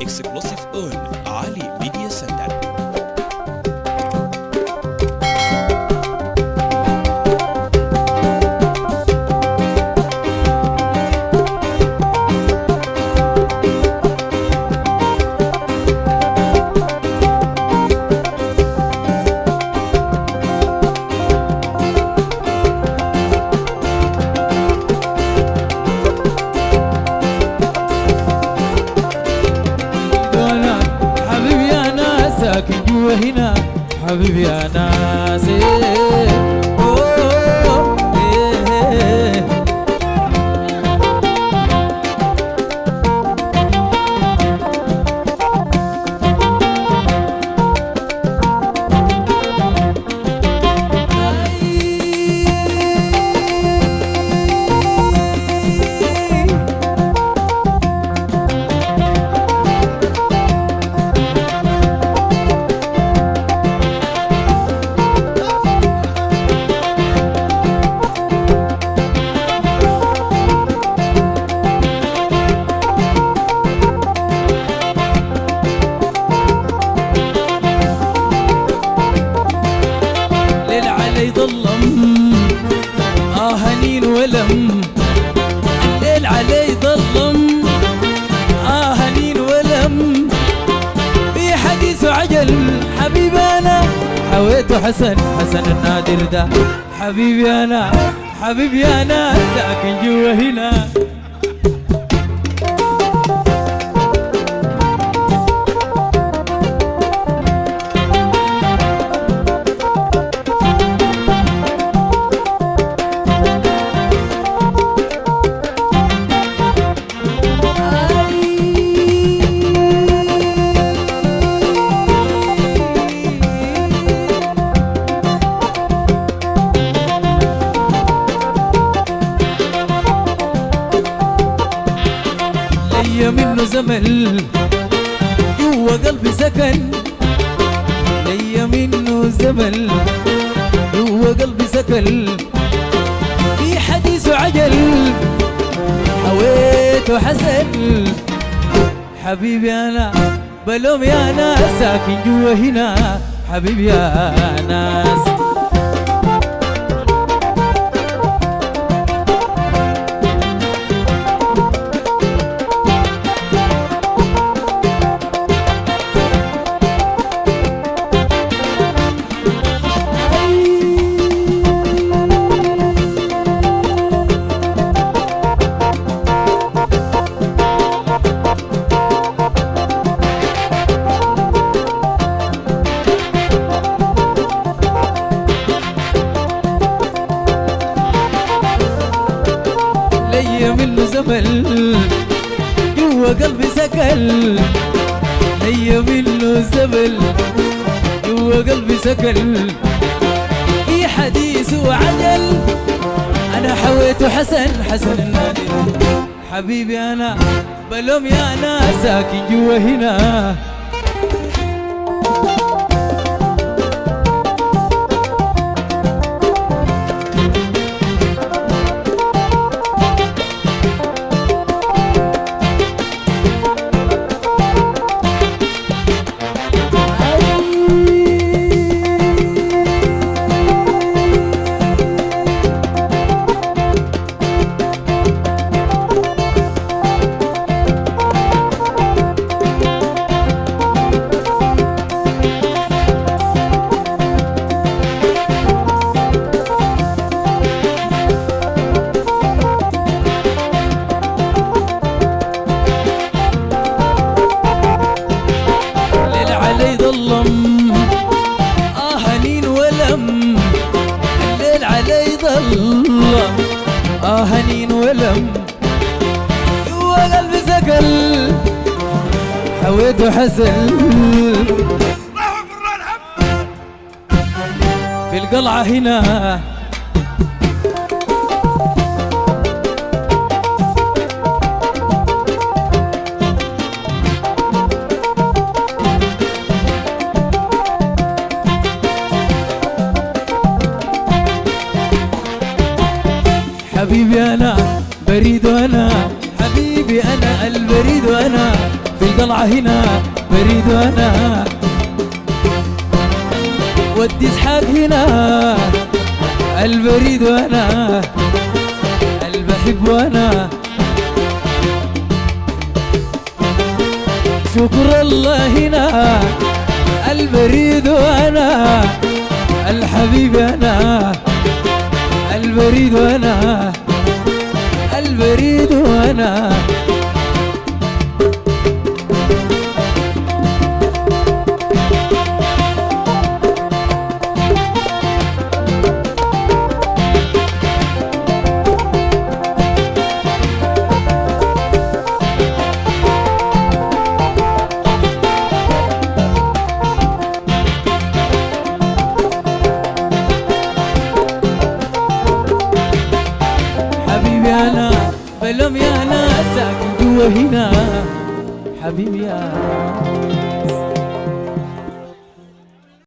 exclusive on Ali Media Center. وانا حبيبي انا ساكن جوا هنا حبيبي يا ناس إيه. أوه، إيه. ليل علي ظلم آه هنين ولم ليل علي ظلم آه هنين ولم في حديث عجل حبيبي أنا حويت حسن حسن النادر ده حبيبي أنا حبيبي أنا ساكن جوا هنا ليا منه زمن جوا قلبي سكن ليا منه زمن جوا قلبي سكن في حديث عجل حويت حسن حبيبي انا بلوم يا ناس ساكن جوا هنا حبيبي يا ناس ليا منه زمن جوا قلبي سكن ليا منه زمن جوا قلبي سكن في حديث وعجل انا حويت حسن حسن النادي حبيبي انا بلوم يا ناس ساكن جوا هنا ليل علي ظلم آه هنين ولم الليل علي ظلم آه هنين ولم جوا قلبي سكل حويت حسن في القلعة هنا حبيبي انا بريد وانا حبيبي انا البريد وانا في طلع هنا بريد وانا ودي اسحاق هنا البريد وانا البحب وانا شكر الله هنا البريد وانا الحبيب انا البريد وانا البريد وانا حبيبي انا بلوم يا ناس ساكن جوا هنا حبيبي انا